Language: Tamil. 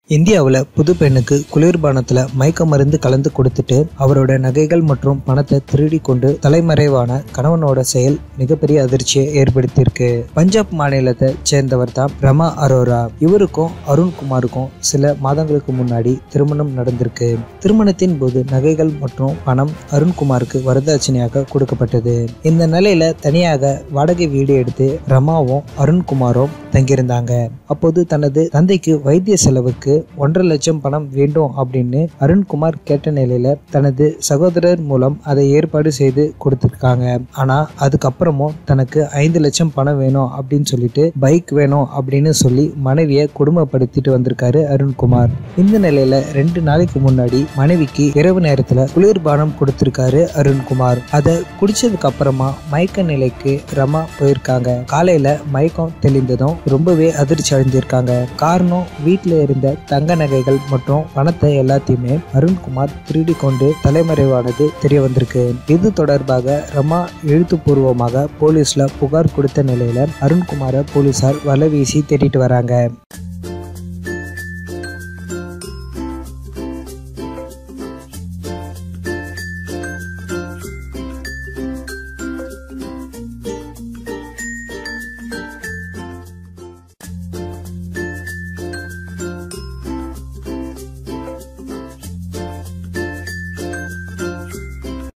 இந்தியாவில் புது பெண்ணுக்கு குளிர்பானத்தில் மயக்க மருந்து கலந்து கொடுத்துட்டு அவரோட நகைகள் மற்றும் பணத்தை திருடி கொண்டு தலைமறைவான கணவனோட செயல் மிகப்பெரிய அதிர்ச்சியை ஏற்படுத்தியிருக்கு பஞ்சாப் மாநிலத்தை சேர்ந்தவர் தான் ரமா அரோரா இவருக்கும் அருண்குமாருக்கும் சில மாதங்களுக்கு முன்னாடி திருமணம் நடந்திருக்கு திருமணத்தின் போது நகைகள் மற்றும் பணம் அருண்குமாருக்கு வரதட்சணையாக கொடுக்கப்பட்டது இந்த நிலையில தனியாக வாடகை வீடு எடுத்து ரமாவும் அருண்குமாரும் தங்கியிருந்தாங்க அப்போது தனது தந்தைக்கு வைத்திய செலவுக்கு ஒன்றரை லட்சம் பணம் வேண்டும் அப்படின்னு அருண்குமார் கேட்ட நிலையில தனது சகோதரர் மூலம் அதை ஏற்பாடு செய்து கொடுத்துருக்காங்க ஆனா அதுக்கப்புறமும் தனக்கு ஐந்து லட்சம் பணம் வேணும் அப்படின்னு சொல்லிட்டு பைக் வேணும் அப்படின்னு சொல்லி மனைவியை குடும்பப்படுத்திட்டு வந்திருக்காரு அருண்குமார் இந்த நிலையில ரெண்டு நாளைக்கு முன்னாடி மனைவிக்கு இரவு நேரத்துல குளிர்பானம் கொடுத்திருக்காரு அருண்குமார் அதை குடிச்சதுக்கு அப்புறமா மயக்க நிலைக்கு ரமா போயிருக்காங்க காலையில மயக்கம் தெளிந்ததும் ரொம்பவே அதிர்ச்சி அடைஞ்சிருக்காங்க காரணம் வீட்டில் இருந்த தங்க நகைகள் மற்றும் பணத்தை எல்லாத்தையுமே அருண்குமார் திருடி கொண்டு தலைமறைவானது தெரிய வந்திருக்கு இது தொடர்பாக ரமா எழுத்துப்பூர்வமாக போலீஸ்ல புகார் கொடுத்த நிலையில அருண்குமாரை போலீசார் வலை வீசி தேடிட்டு வராங்க